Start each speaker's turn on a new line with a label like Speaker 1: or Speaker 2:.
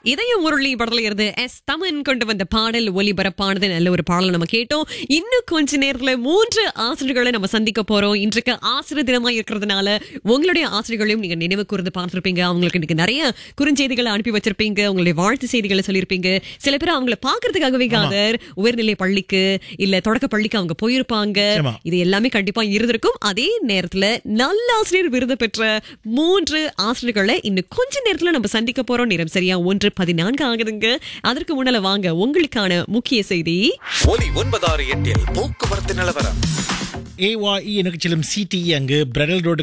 Speaker 1: இதய முரளி படத்துல இருந்து எஸ் தமன் கொண்டு வந்த பாடல் ஒலிபரப்பானது நல்ல ஒரு பாடல் நம்ம கேட்டோம் இன்னும் கொஞ்ச நேரத்துல மூன்று ஆசிரியர்களை நம்ம சந்திக்க போறோம் இன்றைக்கு ஆசிரியர் தினமா இருக்கிறதுனால உங்களுடைய ஆசிரியர்களையும் நீங்க நினைவு கூர்ந்து பார்த்திருப்பீங்க அவங்களுக்கு இன்னைக்கு நிறைய குறுஞ்செய்திகளை அனுப்பி வச்சிருப்பீங்க உங்களுடைய வாழ்த்து செய்திகளை சொல்லியிருப்பீங்க சில பேர் அவங்கள பாக்குறதுக்காகவே காதர் உயர்நிலை பள்ளிக்கு இல்ல தொடக்க பள்ளிக்கு அவங்க போயிருப்பாங்க
Speaker 2: நிச்சயமா.
Speaker 1: இது எல்லாமே கண்டிப்பா இருந்திருக்கும் அதே நேரத்துல நல்ல ஆசிரியர் விருது பெற்ற மூன்று ஆசிரியர்களை இன்னும் கொஞ்ச நேரத்துல நம்ம சந்திக்க போறோம் நேரம் சரியா ஒன்று பதினான்கு ஆகுதுங்க அதற்கு முன்னால வாங்க உங்களுக்கான முக்கிய செய்தி
Speaker 3: ஒலி ஒன்பதாறு எட்டில் போக்குவரத்து நிலவரம்
Speaker 2: ஏஒஇ எனக்கு செல்லும் சிடி அங்கு பிரடல் ரோடு